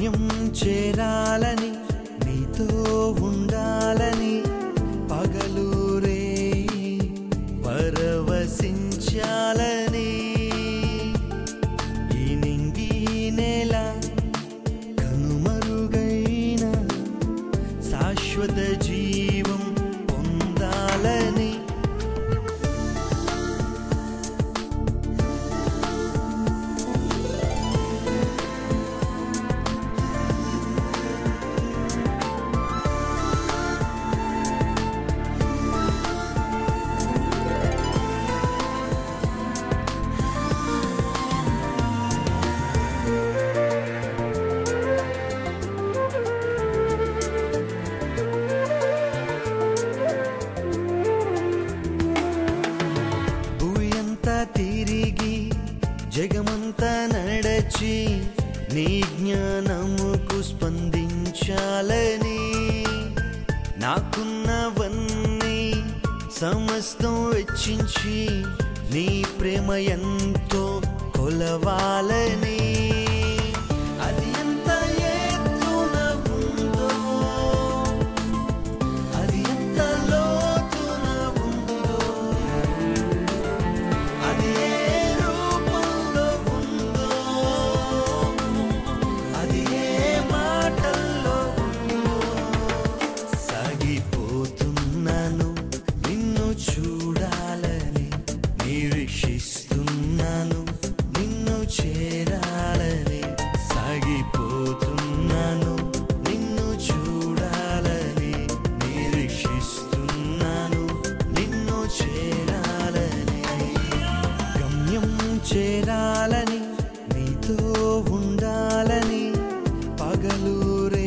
గమ్యం చేరాలని నీతో ఉండాలని పగలూరే పరవశించాలని ఈ నింగి నేల కనుమరుగైన శాశ్వత జీవం పొందాలని భూయంతా తిరిగి జగమంతా నడచి నీ జ్ఞానముకు స్పందించాలని నాకున్నవన్నీ సమస్తం వెచ్చించి నీ ప్రేమ ఎంతో కొలవాలని అది ఎంత ఎత్తున ఉందో అది ఎంత లోతున ఉందో అది ఏ రూపంలో ఉందో అది ఏ మాటల్లో ఉందో సాగిపోతున్నాను నిన్ను చూడాలని నిరీక్షిస్తున్నాను నిన్ను చేరాలని సాగిపోతున్నాను నిన్ను చూడాలని నిరీక్షిస్తున్నాను నిన్ను చేరాలని గమ్యం చేరాలని నీతో ఉండాలని పగలూరే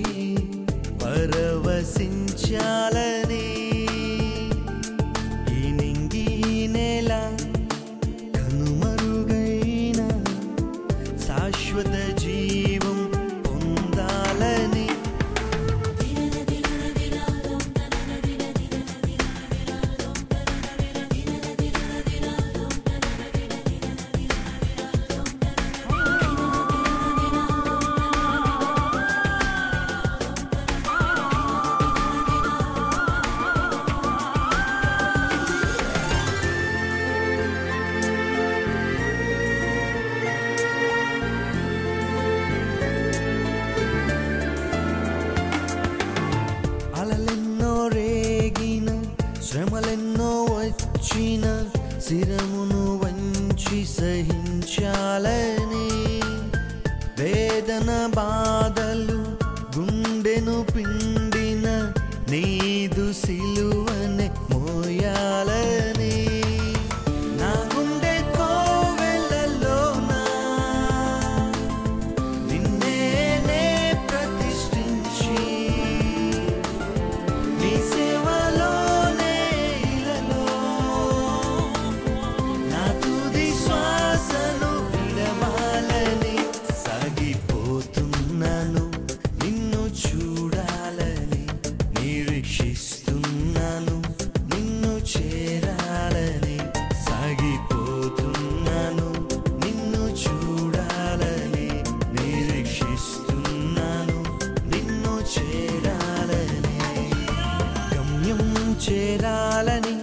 పరవశించాలని ఈ నింగి నేల కనుమరుగైన శాశ్వత జీవం పొందాలని అలలెన్నో రేగిన శ్రమలెన్నో వచ్చిన శిరమును వంచి సహించాలని వేదన బాధలు గుండెను పిండిన నీదు సిలువనే మోయాలని నా గుండె కోవెలలోనా నిన్నేనే ప్రతిష్ఠించి నీ సేవలోనే ఇలలో నా తుది శ్వాసను విడవాలని సాగిపోతున్నాను నిన్ను చూడాలని నిరీక్షిస్తున్నాను నిన్ను చేరాలని సాగిపోతున్నాను నిన్ను చూడాలని నిరీక్షిస్తున్నాను నిన్ను చేరాలని గమ్యం చేరాలని